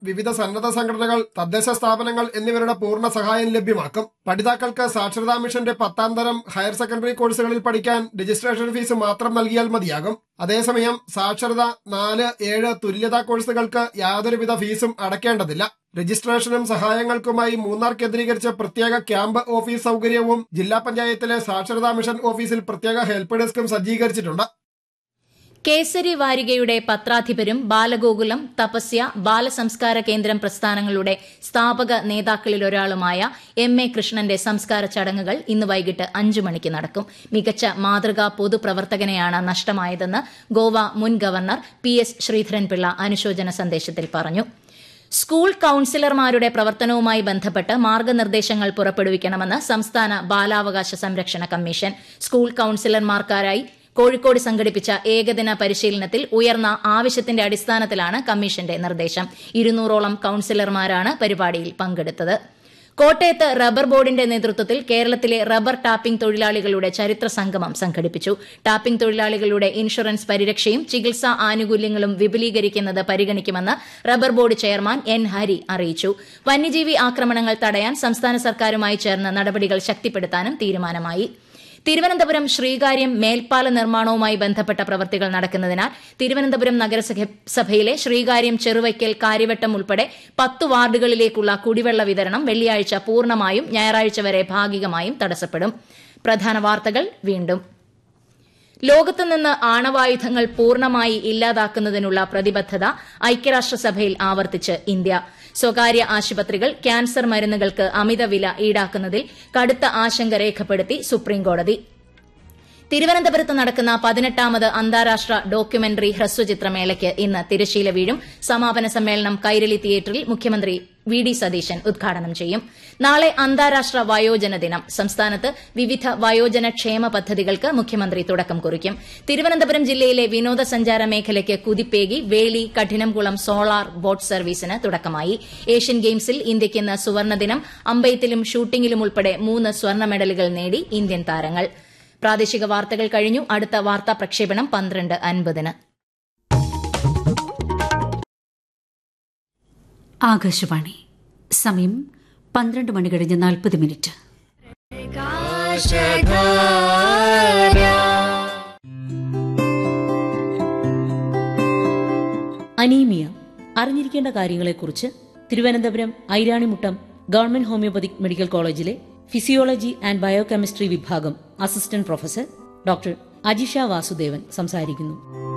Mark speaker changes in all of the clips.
Speaker 1: വിവിധ സന്നദ്ധ സംഘടനകൾ തദ്ദേശ സ്ഥാപനങ്ങൾ എന്നിവരുടെ പൂർണ്ണ സഹായം ലഭ്യമാക്കും പഠിതാക്കൾക്ക് സാക്ഷരതാ മിഷന്റെ പത്താം തരം ഹയർ സെക്കൻഡറി കോഴ്സുകളിൽ പഠിക്കാൻ രജിസ്ട്രേഷൻ ഫീസ് മാത്രം നൽകിയാൽ മതിയാകും അതേസമയം സാക്ഷരത നാല് ഏഴ് തുല്യതാ കോഴ്സുകൾക്ക് യാതൊരുവിധ ഫീസും അടയ്ക്കേണ്ടതില്ല രജിസ്ട്രേഷനും സഹായങ്ങൾക്കുമായി മൂന്നാർ കേന്ദ്രീകരിച്ച പ്രത്യേക ക്യാമ്പ് ഓഫീസ് സൗകര്യവും ജില്ലാ പഞ്ചായത്തിലെ സാക്ഷരതാ മിഷൻ ഓഫീസിൽ പ്രത്യേക ഹെൽപ്പ് ഡെസ്കും സജ്ജീകരിച്ചിട്ടുണ്ട്
Speaker 2: കേസരി വാരികയുടെ പത്രാധിപരും ബാലഗോകുലം തപസ്യ ബാലസംസ്കാര കേന്ദ്രം പ്രസ്ഥാനങ്ങളുടെ സ്ഥാപക നേതാക്കളിലൊരാളുമായ എം എ കൃഷ്ണന്റെ സംസ്കാര ചടങ്ങുകൾ ഇന്ന് വൈകിട്ട് അഞ്ചു മണിക്ക് നടക്കും മികച്ച മാതൃകാ പൊതുപ്രവർത്തകനെയാണ് നഷ്ടമായതെന്ന് ഗോവ മുൻ ഗവർണർ പി എസ് ശ്രീധരൻപിള്ള അനുശോചന സന്ദേശത്തിൽ പറഞ്ഞു സ്കൂൾ കൌൺസിലർമാരുടെ പ്രവർത്തനവുമായി ബന്ധപ്പെട്ട് മാർഗനിർദ്ദേശങ്ങൾ പുറപ്പെടുവിക്കണമെന്ന് സംസ്ഥാന ബാലാവകാശ സംരക്ഷണ കമ്മീഷൻ സ്കൂൾ കൌൺസിലർമാർക്കാരായി കോഴിക്കോട് സംഘടിപ്പിച്ച ഏകദിന പരിശീലനത്തിൽ ഉയർന്ന ആവശ്യത്തിന്റെ അടിസ്ഥാനത്തിലാണ് കമ്മീഷന്റെ നിർദ്ദേശം ഇരുന്നൂറോളം കൌൺസിലർമാരാണ് പരിപാടിയിൽ പങ്കെടുത്തത് കോട്ടയത്ത് റബ്ബർ ബോർഡിന്റെ നേതൃത്വത്തിൽ കേരളത്തിലെ റബ്ബർ ടാപ്പിംഗ് തൊഴിലാളികളുടെ ചരിത്ര സംഗമം സംഘടിപ്പിച്ചു ടാപ്പിംഗ് തൊഴിലാളികളുടെ ഇൻഷുറൻസ് പരിരക്ഷയും ചികിത്സാ ആനുകൂല്യങ്ങളും വിപുലീകരിക്കുന്നത് പരിഗണിക്കുമെന്ന് rubber board chairman N Hari അറിയിച്ചു വന്യജീവി ആക്രമണങ്ങൾ തടയാൻ സംസ്ഥാന സർക്കാരുമായി ചേർന്ന് നടപടികൾ ശക്തിപ്പെടുത്താനും തീരുമാനമായി തിരുവനന്തപുരം ശ്രീകാര്യം മേൽപ്പാല നിർമ്മാണവുമായി ബന്ധപ്പെട്ട പ്രവൃത്തികൾ നടക്കുന്നതിനാൽ തിരുവനന്തപുരം നഗരസഭയിലെ ശ്രീകാര്യം ചെറുവയ്ക്കൽ കാര്യവട്ടം ഉൾപ്പെടെ പത്ത് വാർഡുകളിലേക്കുള്ള കുടിവെള്ള വിതരണം വെള്ളിയാഴ്ച പൂർണ്ണമായും ഞായറാഴ്ച വരെ ഭാഗികമായും തടസ്സപ്പെടും പ്രധാന വാർത്തകൾ വീണ്ടും ലോകത്തുനിന്ന് ആണവായുധങ്ങൾ പൂർണ്ണമായി ഇല്ലാതാക്കുന്നതിനുള്ള പ്രതിബദ്ധത ഐക്യരാഷ്ട്രസഭയിൽ ആവർത്തിച്ച് ഇന്ത്യ സ്വകാര്യ ആശുപത്രികൾ ക്യാൻസർ മരുന്നുകൾക്ക് അമിത വില ഈടാക്കുന്നതിൽ കടുത്ത ആശങ്ക രേഖപ്പെടുത്തി സുപ്രീംകോടതി തിരുവനന്തപുരത്ത് നടക്കുന്ന പതിനെട്ടാമത് അന്താരാഷ്ട്ര ഡോക്യുമെന്ററി ഹ്രസ്വചിത്രമേളയ്ക്ക് ഇന്ന് തിരശീല വീഴും സമാപന സമ്മേളനം കൈരളി തിയേറ്ററിൽ മുഖ്യമന്ത്രി വി ഡി സതീശൻ ഉദ്ഘാടനം ചെയ്യും നാളെ അന്താരാഷ്ട്ര വയോജന ദിനം സംസ്ഥാനത്ത് വിവിധ വയോജന ക്ഷേമ പദ്ധതികൾക്ക് മുഖ്യമന്ത്രി തുടക്കം കുറിക്കും തിരുവനന്തപുരം ജില്ലയിലെ വിനോദസഞ്ചാര മേഖലയ്ക്ക് കുതിപ്പേകി വേളി കഠിനംകുളം സോളാർ ബോട്ട് സർവീസിന് തുടക്കമായി ഏഷ്യൻ ഗെയിംസിൽ ഇന്ത്യയ്ക്ക് ഇന്ന് സുവർണദിനം അമ്പെയ്ത്തിലും ഷൂട്ടിംഗിലും ഉൾപ്പെടെ മൂന്ന് സ്വർണ്ണ മെഡലുകൾ നേടി ഇന്ത്യൻ താരങ്ങൾ പ്രാദേശിക വാർത്തകൾ കഴിഞ്ഞു അടുത്ത വാർത്താ പ്രക്ഷേപണം പന്ത്രണ്ട് അൻപതിന്
Speaker 3: ആകാശവാണി സമയം പന്ത്രണ്ട് മണി കഴിഞ്ഞ് നാൽപ്പത് മിനിറ്റ്
Speaker 4: അനീമിയ അറിഞ്ഞിരിക്കേണ്ട കാര്യങ്ങളെക്കുറിച്ച് Thiruvananthapuram Airanimuttam government homoeopathic medical കോളേജിലെ ഫിസിയോളജി ആൻഡ് ബയോകെമിസ്ട്രി വിഭാഗം assistant professor doctor Ajisha Vasudevan സംസാരിക്കുന്നു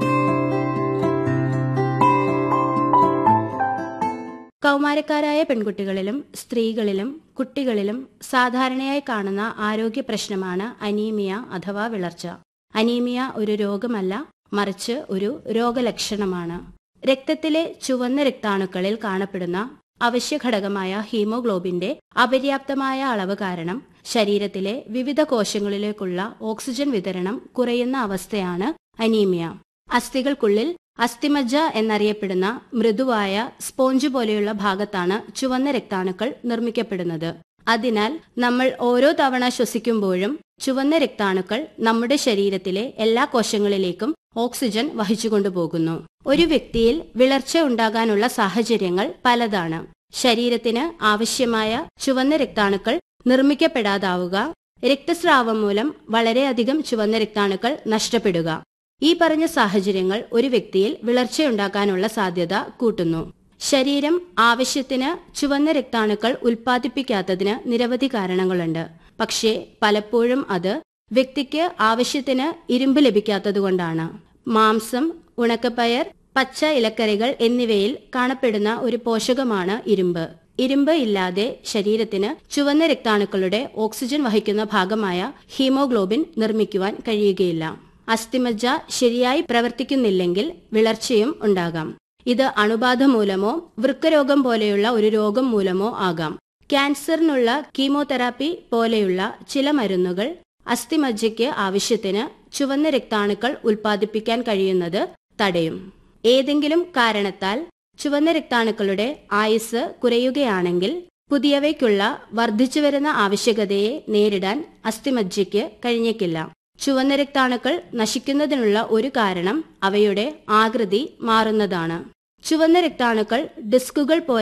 Speaker 5: കൗമാരക്കാരായ പെൺകുട്ടികളിലും സ്ത്രീകളിലും കുട്ടികളിലും സാധാരണയായി കാണുന്ന ആരോഗ്യ പ്രശ്നമാണ് അനീമിയ അഥവാ വിളർച്ച അനീമിയ ഒരു രോഗമല്ല മറിച്ച് ഒരു രോഗലക്ഷണമാണ് രക്തത്തിലെ ചുവന്ന രക്താണുക്കളിൽ കാണപ്പെടുന്ന അവശ്യഘടകമായ ഹീമോഗ്ലോബിന്റെ അപര്യാപ്തമായ അളവ് കാരണം ശരീരത്തിലെ വിവിധ കോശങ്ങളിലേക്കുള്ള ഓക്സിജൻ വിതരണം കുറയുന്ന അവസ്ഥയാണ് അനീമിയ അസ്ഥികൾക്കുള്ളിൽ അസ്ഥിമജ്ജ എന്നറിയപ്പെടുന്ന മൃദുവായ സ്പോഞ്ച് പോലെയുള്ള ഭാഗത്താണ് ചുവന്ന രക്താണുക്കൾ നിർമ്മിക്കപ്പെടുന്നത് അതിനാൽ നമ്മൾ ഓരോ തവണ ശ്വസിക്കുമ്പോഴും ചുവന്ന രക്താണുക്കൾ നമ്മുടെ ശരീരത്തിലെ എല്ലാ കോശങ്ങളിലേക്കും ഓക്സിജൻ വഹിച്ചുകൊണ്ടുപോകുന്നു ഒരു വ്യക്തിയിൽ വിളർച്ച ഉണ്ടാകാനുള്ള സാഹചര്യങ്ങൾ പലതാണ് ശരീരത്തിന് ആവശ്യമായ ചുവന്ന രക്താണുക്കൾ നിർമ്മിക്കപ്പെടാതാവുക രക്തസ്രാവം മൂലം വളരെയധികം ചുവന്ന രക്താണുക്കൾ നഷ്ടപ്പെടുക ഈ പറഞ്ഞ സാഹചര്യങ്ങൾ ഒരു വ്യക്തിയിൽ വിളർച്ചയുണ്ടാക്കാനുള്ള സാധ്യത കൂട്ടുന്നു ശരീരം ആവശ്യത്തിന് ചുവന്ന രക്താണുക്കൾ ഉൽപ്പാദിപ്പിക്കാത്തതിന് നിരവധി കാരണങ്ങളുണ്ട് പക്ഷേ പലപ്പോഴും അത് വ്യക്തിക്ക് ആവശ്യത്തിന് ഇരുമ്പ് ലഭിക്കാത്തതുകൊണ്ടാണ് മാംസം ഉണക്കപ്പയർ പച്ച ഇലക്കറികൾ എന്നിവയിൽ കാണപ്പെടുന്ന ഒരു പോഷകമാണ് ഇരുമ്പ് ഇരുമ്പ് ഇല്ലാതെ ശരീരത്തിന് ചുവന്ന രക്താണുക്കളുടെ ഓക്സിജൻ വഹിക്കുന്ന ഭാഗമായ ഹീമോഗ്ലോബിൻ നിർമ്മിക്കുവാൻ കഴിയുകയില്ല അസ്ഥിമജ്ജ ശരിയായി പ്രവർത്തിക്കുന്നില്ലെങ്കിൽ വിളർച്ചയും ഉണ്ടാകാം ഇത് അണുബാധ മൂലമോ വൃക്കരോഗം പോലെയുള്ള ഒരു രോഗം മൂലമോ ആകാം ക്യാൻസറിനുള്ള കീമോതെറാപ്പി പോലെയുള്ള ചില മരുന്നുകൾ അസ്ഥിമജ്ജയ്ക്ക് ആവശ്യത്തിന് ചുവന്ന രക്താണുക്കൾ ഉൽപ്പാദിപ്പിക്കാൻ കഴിയുന്നത് തടയും ഏതെങ്കിലും കാരണത്താൽ ചുവന്ന രക്താണുക്കളുടെ ആയുസ് കുറയുകയാണെങ്കിൽ പുതിയവയ്ക്കുള്ള വർദ്ധിച്ചുവരുന്ന ആവശ്യകതയെ നേരിടാൻ അസ്ഥിമജ്ജയ്ക്ക് കഴിഞ്ഞേക്കില്ല ചുവന്ന രക്താണുക്കൾ നശിക്കുന്നതിനുള്ള ഒരു കാരണം അവയുടെ ആകൃതി മാറുന്നതാണ് ചുവന്ന രക്താണുക്കൾ ഡിസ്കുകൾ പോലെ